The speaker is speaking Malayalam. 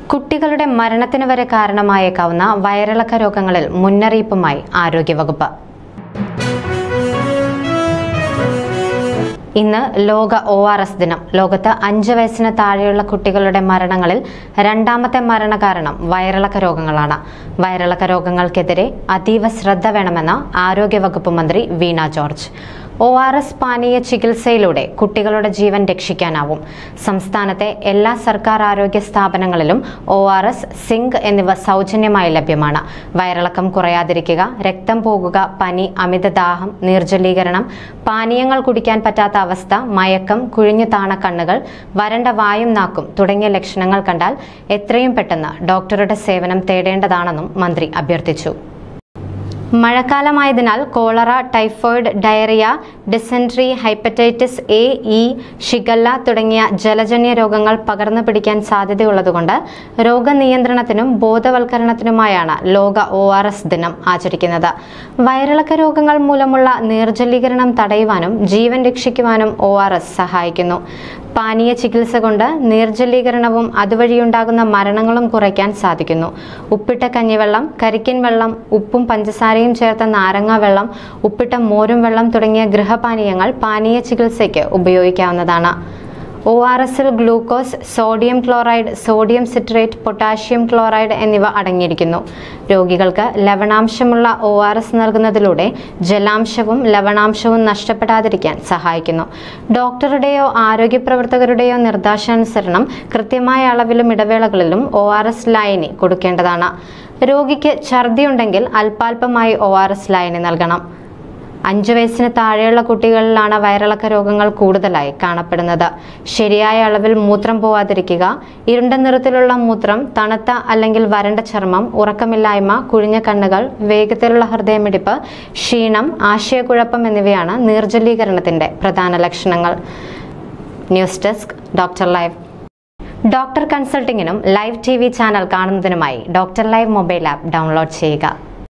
കുട്ടികളുടെ മരണത്തിന് വരെ കാരണമായേക്കാവുന്ന വയറിളക്ക രോഗങ്ങളിൽ മുന്നറിയിപ്പുമായി ആരോഗ്യവകുപ്പ് ഇന്ന് ലോക ഒ ആർ എസ് ദിനം ലോകത്ത് അഞ്ച് വയസ്സിന് താഴെയുള്ള കുട്ടികളുടെ മരണങ്ങളിൽ രണ്ടാമത്തെ മരണകാരണം വയറിളക്ക രോഗങ്ങളാണ് വയറിളക്ക രോഗങ്ങൾക്കെതിരെ അതീവ ശ്രദ്ധ വേണമെന്ന് ആരോഗ്യവകുപ്പ് മന്ത്രി Veena George O R S പാനീയ ചികിത്സയിലൂടെ കുട്ടികളുടെ ജീവൻ രക്ഷിക്കാനാവും സംസ്ഥാനത്തെ എല്ലാ സർക്കാർ ആരോഗ്യ സ്ഥാപനങ്ങളിലും ഒ ആർ എസ് സിങ്ക് എന്നിവ സൗജന്യമായി ലഭ്യമാണ് വയറിളക്കം കുറയാതിരിക്കുക രക്തം പോകുക പനി അമിതദാഹം നീർജലീകരണം പാനീയങ്ങൾ കുടിക്കാൻ പറ്റാത്ത അവസ്ഥ മയക്കം കുഴിഞ്ഞു താണ കണ്ണുകൾ വരണ്ട വായും നാക്കും തുടങ്ങിയ ലക്ഷണങ്ങൾ കണ്ടാൽ എത്രയും പെട്ടെന്ന് ഡോക്ടറുടെ സേവനം തേടേണ്ടതാണെന്നും മന്ത്രി അഭ്യർത്ഥിച്ചു മഴക്കാലമായതിനാൽ cholera typhoid diarrhoea dysentery hepatitis A E shigella തുടങ്ങിയ ജലജന്യ രോഗങ്ങൾ പകർന്നു പിടിക്കാൻ സാധ്യതയുള്ളതുകൊണ്ട് രോഗനിയന്ത്രണത്തിനും ബോധവൽക്കരണത്തിനുമായാണ് ലോക ഒ ആർ എസ് ദിനം ആചരിക്കുന്നത് വയറിളക്ക രോഗങ്ങൾ മൂലമുള്ള നീർജലീകരണം തടയുവാനും ജീവൻ രക്ഷിക്കുവാനും ഒ ആർ എസ് സഹായിക്കുന്നു പാനീയ ചികിത്സ കൊണ്ട് നീർജലീകരണവും അതുവഴിയുണ്ടാകുന്ന മരണങ്ങളും കുറയ്ക്കാൻ സാധിക്കുന്നു ഉപ്പിട്ട കഞ്ഞിവെള്ളം കരിക്കിൻ വെള്ളം ഉപ്പും പഞ്ചസാരയും ചേർത്ത നാരങ്ങ വെള്ളം ഉപ്പിട്ട മോരും വെള്ളം തുടങ്ങിയ ഗൃഹപാനീയങ്ങൾ പാനീയ ചികിത്സയ്ക്ക് ഉപയോഗിക്കാവുന്നതാണ് ഒ ആർ എസിൽ glucose sodium chloride sodium citrate potassium chloride എന്നിവ അടങ്ങിയിരിക്കുന്നു രോഗികൾക്ക് ലവണാംശമുള്ള ഒ ആർ എസ് നൽകുന്നതിലൂടെ ജലാംശവും ലവണാംശവും നഷ്ടപ്പെടാതിരിക്കാൻ സഹായിക്കുന്നു ഡോക്ടറുടെയോ ആരോഗ്യ പ്രവർത്തകരുടെയോ നിർദ്ദേശാനുസരണം കൃത്യമായ അളവിലും ഇടവേളകളിലും ഒ ആർ എസ് ലായനി കൊടുക്കേണ്ടതാണ് രോഗിക്ക് ഛർദിയുണ്ടെങ്കിൽ അല്പാൽപമായി ഒ ആർ എസ് ലായനി നൽകണം അഞ്ചു വയസ്സിന് താഴെയുള്ള കുട്ടികളിലാണ് വയറിളക്ക രോഗങ്ങൾ കൂടുതലായി കാണപ്പെടുന്നത് ശരിയായ അളവിൽ മൂത്രം പോവാതിരിക്കുക ഇരുണ്ട നിറത്തിലുള്ള മൂത്രം തണുത്ത അല്ലെങ്കിൽ വരണ്ട ചർമ്മം ഉറക്കമില്ലായ്മ കുഴിഞ്ഞ കണ്ണുകൾ വേഗത്തിലുള്ള ഹൃദയമിടിപ്പ് ക്ഷീണം ആശയക്കുഴപ്പം എന്നിവയാണ് നീർജലീകരണത്തിന്റെ പ്രധാന ലക്ഷണങ്ങൾ news desk doctor live doctor കൺസൾട്ടിങ്ങിനും ലൈവ് ടി വി ചാനൽ കാണുന്നതിനുമായി doctor live mobile app download ചെയ്യുക